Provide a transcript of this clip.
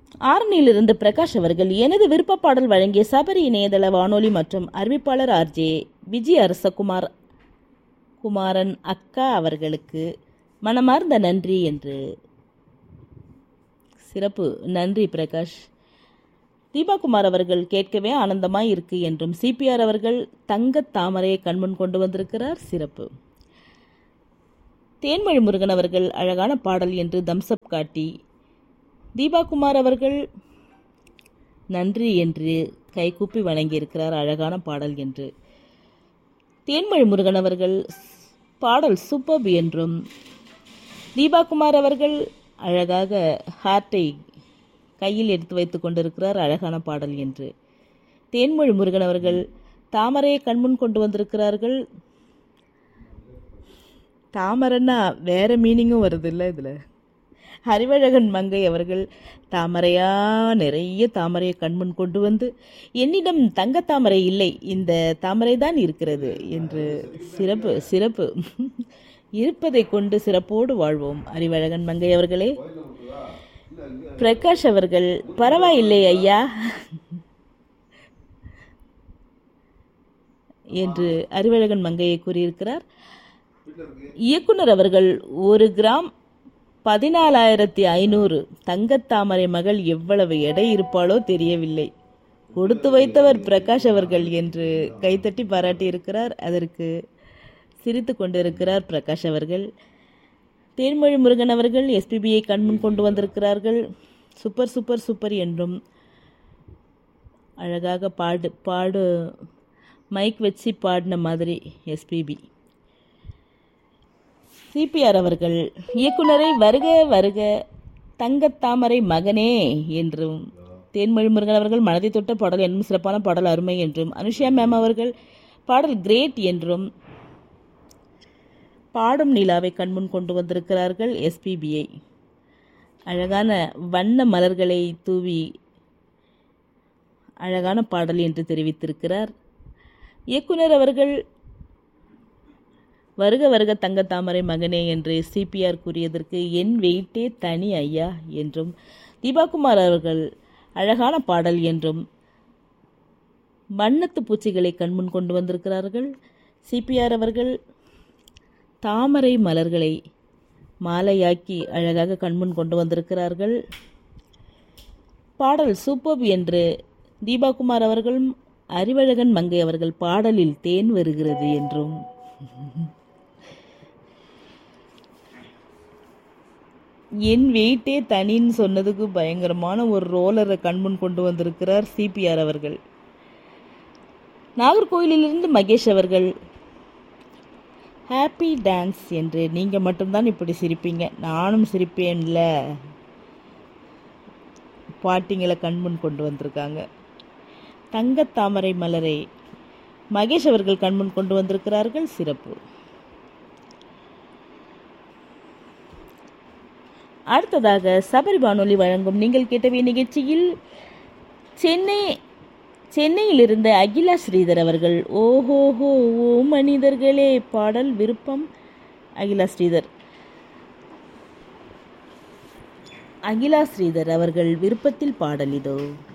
ஆரணியிலிருந்து பிரகாஷ் அவர்கள் எனது விருப்ப பாடல் வழங்கிய சபரி இணையதள வானொலி மற்றும் அறிவிப்பாளர் ஆர்ஜே விஜய் அரசகுமார் குமாரன் அக்கா அவர்களுக்கு மனமார்ந்த நன்றி என்று சிறப்பு நன்றி பிரகாஷ் தீபாகுமார் அவர்கள் கேட்கவே ஆனந்தமாய் இருக்கு என்றும் சிபிஆர் அவர்கள் தங்கத் தாமரையை கண்முன் கொண்டு வந்திருக்கிறார் சிறப்பு தேன்மொழி முருகன் அவர்கள் அழகான பாடல் என்று தம்சப் காட்டி தீபாகுமார் அவர்கள் நன்றி என்று கைகூப்பி வணங்கியிருக்கிறார் அழகான பாடல் என்று தேன்மொழி முருகன் அவர்கள் பாடல் சூப்பர்ப் என்றும் தீபாகுமார் அவர்கள் அழகாக ஹார்ட்டை கையில் எடுத்து வைத்து கொண்டிருக்கிறார் அழகான பாடல் என்று தேன்மொழி முருகன் அவர்கள் தாமரையை கண்முன் கொண்டு வந்திருக்கிறார்கள் தாமரைன்னா வேற மீனிங்கும் வருது இல்லை இதில் அறிவழகன் மங்கை அவர்கள் தாமரையா நிறைய தாமரையை கண்முன் கொண்டு வந்து என்னிடம் தங்க தாமரை இல்லை இந்த தாமரை தான் இருக்கிறது என்று சிறப்பு சிறப்பு இருப்பதை கொண்டு சிறப்போடு வாழ்வோம் அறிவழகன் மங்கை அவர்களே பிரகாஷ் அவர்கள் பரவாயில்லை ஐயா என்று அறிவழகன் மங்கையை கூறியிருக்கிறார் இயக்குனர் அவர்கள் ஒரு கிராம் பதினாலாயிரத்தி ஐநூறு தங்கத்தாமரை மகள் எவ்வளவு எடை இருப்பாளோ தெரியவில்லை கொடுத்து வைத்தவர் பிரகாஷ் அவர்கள் என்று கைத்தட்டி பாராட்டியிருக்கிறார் அதற்கு சிரித்து கொண்டிருக்கிறார் பிரகாஷ் அவர்கள் தேன்மொழி முருகன் அவர்கள் எஸ்பிபியை கண்முன் கொண்டு வந்திருக்கிறார்கள் சூப்பர் சூப்பர் சூப்பர் என்றும் அழகாக பாடு பாடு மைக் வச்சு பாடின மாதிரி எஸ்பிபி சிபிஆர் அவர்கள் இயக்குனரை வருக வருக தங்கத்தாமரை மகனே என்றும் தேன்மொழி முருகன் அவர்கள் மனதை தொட்ட பாடல் என்னும் சிறப்பான பாடல் அருமை என்றும் அனுஷியா மேம் அவர்கள் பாடல் கிரேட் என்றும் பாடும் நிலாவை கண்முன் கொண்டு வந்திருக்கிறார்கள் எஸ்பிபியை அழகான வண்ண மலர்களை தூவி அழகான பாடல் என்று தெரிவித்திருக்கிறார் இயக்குனர் அவர்கள் வருக வருக தங்க தாமரை மகனே என்று சிபிஆர் கூறியதற்கு என் வெயிட்டே தனி ஐயா என்றும் தீபாகுமார் அவர்கள் அழகான பாடல் என்றும் வண்ணத்து பூச்சிகளை கண்முன் கொண்டு வந்திருக்கிறார்கள் சிபிஆர் அவர்கள் தாமரை மலர்களை மாலையாக்கி அழகாக கண்முன் கொண்டு வந்திருக்கிறார்கள் பாடல் சூப்பர் என்று தீபாகுமார் அவர்களும் அறிவழகன் மங்கை அவர்கள் பாடலில் தேன் வருகிறது என்றும் என் வெயிட்டே தனின்னு சொன்னதுக்கு பயங்கரமான ஒரு ரோலரை கண்முன் கொண்டு வந்திருக்கிறார் சிபிஆர் அவர்கள் நாகர்கோயிலிலிருந்து மகேஷ் அவர்கள் ஹாப்பி டான்ஸ் என்று நீங்கள் மட்டும்தான் இப்படி சிரிப்பீங்க நானும் சிரிப்பேன்ல பாட்டிங்களை கண்முன் கொண்டு வந்திருக்காங்க தங்கத்தாமரை மலரை மகேஷ் அவர்கள் கண்முன் கொண்டு வந்திருக்கிறார்கள் சிறப்பு அடுத்ததாக சபரி வானொலி வழங்கும் நீங்கள் கேட்டவை நிகழ்ச்சியில் சென்னை சென்னையில் இருந்த அகிலா ஸ்ரீதர் அவர்கள் ஓஹோஹோ ஓ மனிதர்களே பாடல் விருப்பம் அகிலா ஸ்ரீதர் அகிலா ஸ்ரீதர் அவர்கள் விருப்பத்தில் பாடல் இதோ